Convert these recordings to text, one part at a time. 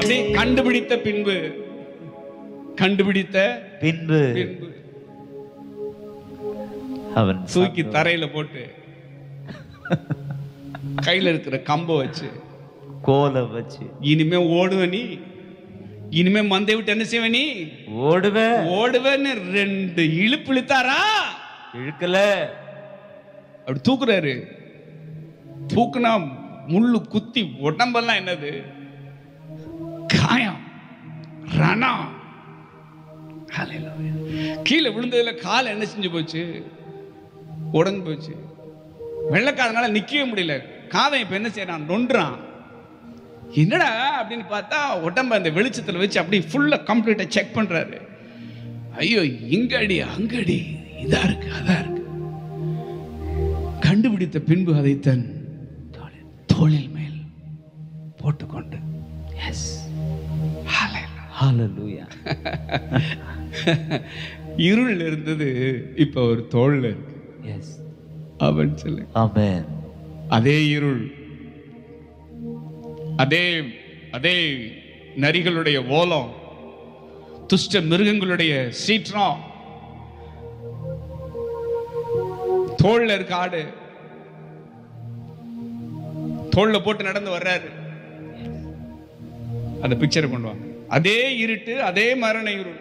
அப்படியே கண்டுபிடித்த பின்பு கண்டுபிடித்த பின்பு பின்பு அவன் தூக்கி தரையில போட்டு கையில இருக்கிற கம்ப வச்சு கோலை வச்சு இனிமே ஓடுவ நீ இனிமே மந்தை விட்டு என்ன செய்வ நீ ஓடுவ ஓடுவேன்னு ரெண்டு இழுப்பு இழுத்தாரா இழுக்கல அப்படி தூக்குறாரு தூக்குனா முள்ளு குத்தி உடம்பெல்லாம் என்னது காயம் ரணம் Hallelujah. கீழே விழுந்ததுல கால் என்ன செஞ்சு போச்சு உடஞ்சு போச்சு வெள்ளக்காரனால நிக்கவே முடியல காதை இப்ப என்ன செய்யறான் நொன்றான் என்னடா அப்படின்னு பார்த்தா உடம்ப அந்த வெளிச்சத்துல வச்சு அப்படி ஃபுல்லா கம்ப்ளீட்டா செக் பண்றாரு ஐயோ இங்கடி அங்கடி இதா இருக்கு அதா இருக்கு கண்டுபிடித்த பின்பு அதை தன் தோளில் மேல் போட்டுக்கொண்டு எஸ் ஹalleluya இருள் இருந்தது இப்ப ஒரு தோல்ல இருக்கு எஸ் அவன் சொல்லு ஆமென் அதே இருள் அதே அதே நரிகளுடைய ஓலம் துஷ்ட மிருகங்களுடைய சீற்றம் தோல்ல இருக்க ஆடு தோல்ல போட்டு நடந்து வர்றாரு அந்த பிக்சரை கொண்டு வாங்க அதே இருட்டு அதே மரண இருள்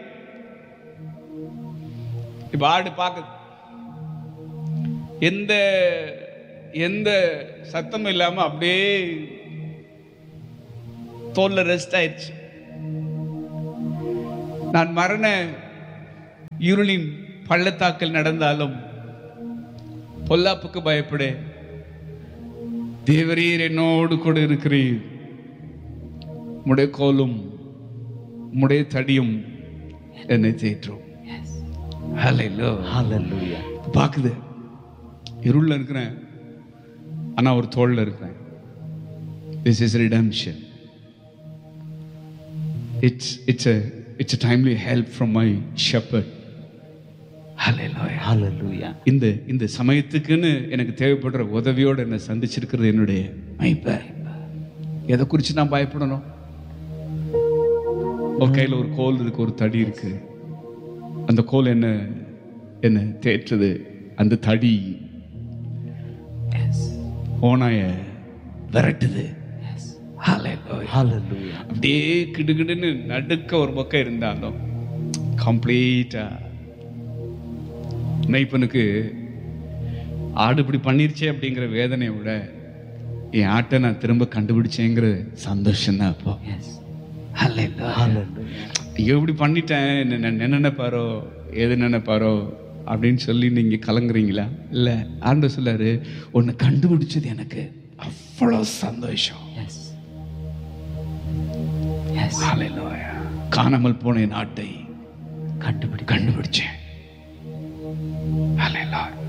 இப்ப ஆடு பார்க்குது எந்த எந்த சத்தமும் இல்லாம அப்படியே தோல்ல ரெஸ்ட் ஆயிடுச்சு நான் மரண இருளின் பள்ளத்தாக்கில் நடந்தாலும் பொல்லாப்புக்கு பயப்படு தேவரீர் என்னோடு கூட இருக்கிறீர் முடைய கோலும் முடைய தடியும் என்னை தேற்றும் ஹalleluya ஹalleluya பாக்குது இருள்ல இருக்கிறேன் ஆனா ஒரு தோல்ல இருக்கிறேன் this is redemption it's it's it's timely help from my shepherd ஹalleluya ஹalleluya இந்த இந்த சமயத்துக்குன்னு எனக்கு தேவைப்படுற உதவியோடு என்னை சந்திச்சிருக்கிறது என்னுடைய மைப்பர் எதை குறித்து நான் பயப்படணும் ஒரு கையில் ஒரு கோல் இருக்கு ஒரு தடி இருக்கு அந்த கோல் என்ன என்ன தேற்றுது அந்த தடி ஓனாய விரட்டுது Hallelujah. ஹalleluya அப்படியே கிடுகிடுன்னு நடுக்க ஒரு பக்கம் இருந்தாலும் கம்ப்ளீட்டா நைப்பனுக்கு ஆடு இப்படி பண்ணிருச்சே அப்படிங்கிற வேதனையை விட என் ஆட்டை நான் திரும்ப கண்டுபிடிச்சேங்கிற சந்தோஷம் தான் அப்போ எஸ் Hallelujah. ஹalleluya ஐயோ இப்படி பண்ணிட்டேன் என்ன என்ன நினைப்பாரோ எது நினைப்பாரோ அப்படின்னு சொல்லி நீங்க கலங்குறீங்களா இல்ல ஆண்டு சொல்லாரு உன்னை கண்டுபிடிச்சது எனக்கு அவ்வளோ சந்தோஷம் எஸ் எஸ் Hallelujah. காணாமல் போன என் ஆட்டை கண்டுபிடி கண்டுபிடிச்சேன் Hallelujah.